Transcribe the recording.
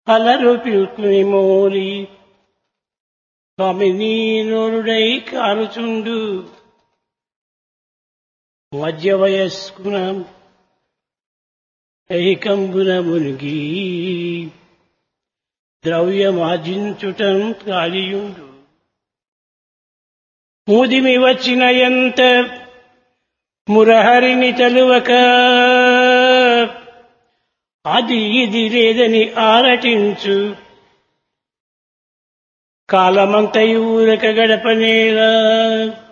అలరు పిల్కుని మోరి కమినీనుడై కారుచుండు మధ్య వయస్కున ఐకంబున మునిగి ద్రవ్యమార్జించుటం కాలియుండు ముదిమి వచ్చిన ఎంత మురహరిని తలువక అది ఇది లేదని ఆరటించు కాలమంతయు ఊరక గడపనేలా